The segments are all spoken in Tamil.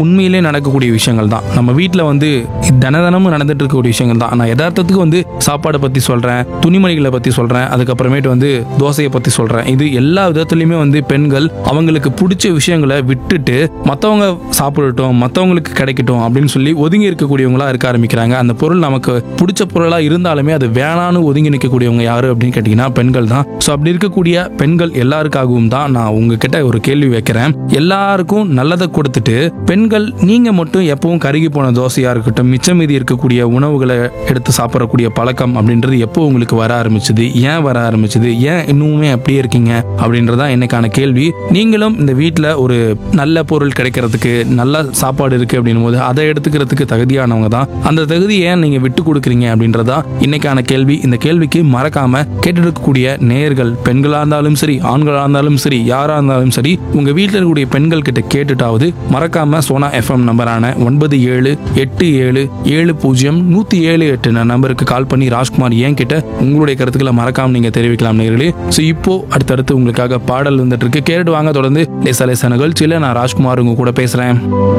உண்மையிலே நடக்கக்கூடிய விஷயங்கள் தான் நம்ம வீட்டில் வந்து தினதனமும் நடந்துட்டு இருக்கக்கூடிய விஷயங்கள் தான் நான் யதார்த்தத்துக்கு வந்து சாப்பாடை பற்றி சொல்கிறேன் துணிமணிகளை பற்றி சொல்கிறேன் அதுக்கப்புறமேட்டு வந்து தோசையை பற்றி சொல்கிறேன் இது எல்லா விதத்துலையுமே வந்து பெண்கள் அவங்களுக்கு பிடிச்ச விஷயங்களை விட்டுட்டு மற்றவங்க சாப்பிடட்டும் மற்றவங்களுக்கு கிடைக்கட்டும் அப்படின்னு சொல்லி ஒதுங்கி இருக்கக்கூடியவங்களா இருக்க ஆரம்பிக்கிறாங்க அந்த பொருள் நமக்கு பிடிச்ச பொருளாக இருந்தாலுமே அது வேணான்னு ஒதுங்கி நிற்கக்கூடியவங்க யாரு அப்படின்னு கேட்டிங்கன்னா பெண்கள் தான் ஸோ அப்படி இருக்கக்கூடிய பெண்கள் எல்லாருக்காகவும் தான் நான் உங்ககிட்ட ஒரு கேள்வி வைக்கிறேன் எல்லாருக்கும் நல்லதை கொடுத்துட்டு பெண்கள் நீங்க மட்டும் எப்பவும் கருகி போன தோசையா இருக்கட்டும் மிச்சம் மீதி இருக்கக்கூடிய உணவுகளை எடுத்து சாப்பிடக்கூடிய பழக்கம் அப்படின்றது எப்போ உங்களுக்கு வர ஆரம்பிச்சது ஏன் வர ஆரம்பிச்சது ஏன் இன்னுமே அப்படியே இருக்கீங்க அப்படின்றதா என்னைக்கான கேள்வி நீங்களும் இந்த வீட்டில் ஒரு நல்ல பொருள் கிடைக்கிறதுக்கு நல்ல சாப்பாடு இருக்கு அப்படின்னும் போது அதை எடுத்துக்கிறதுக்கு தகுதியானவங்க தான் அந்த தகுதி ஏன் நீங்க விட்டு கொடுக்குறீங்க அப்படின்றதா இன்னைக்கான கேள்வி இந்த கேள்விக்கு மறக்காம கேட்டுட்டு இருக்கக்கூடிய நேயர்கள் பெண்களா இருந்தாலும் சரி ஆண்களா இருந்தாலும் சரி யாரா இருந்தாலும் சரி உங்க வீட்டில் இருக்கக்கூடிய பெண்கள் கிட்ட கேட்டுட்டாவது மறக்காம சோனா எஃப்எம் நம்பரான ஒன்பது ஏழு எட்டு ஏழு ஏழு பூஜ்ஜியம் நூத்தி ஏழு எட்டு நம்பருக்கு கால் பண்ணி ராஜ்குமார் ஏன் கிட்ட உங்களுடைய கருத்துக்களை மறக்காம நீங்க தெரிவிக்கலாம் நேர்களே ஸோ இப்போ அடுத்தடுத்து உங்களுக்காக பாடல் வந்துட்டு இருக்கு கேட்டு வாங்க தொடர்ந்து லேசா லேசா நிகழ்ச்சியில நான் ராஜ்குமார் உங்க கூட பேசுறேன்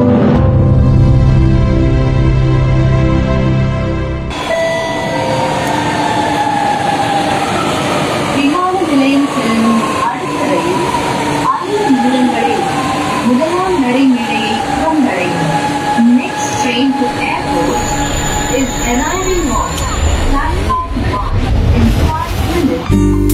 விமான நிலையம் செல்லும் அடுத்த ரயில் ஐந்து நிமிடங்களில் முதலாம் நடைமேடையை வந்தடையும் Next train to airport is arriving on platform one in five minutes.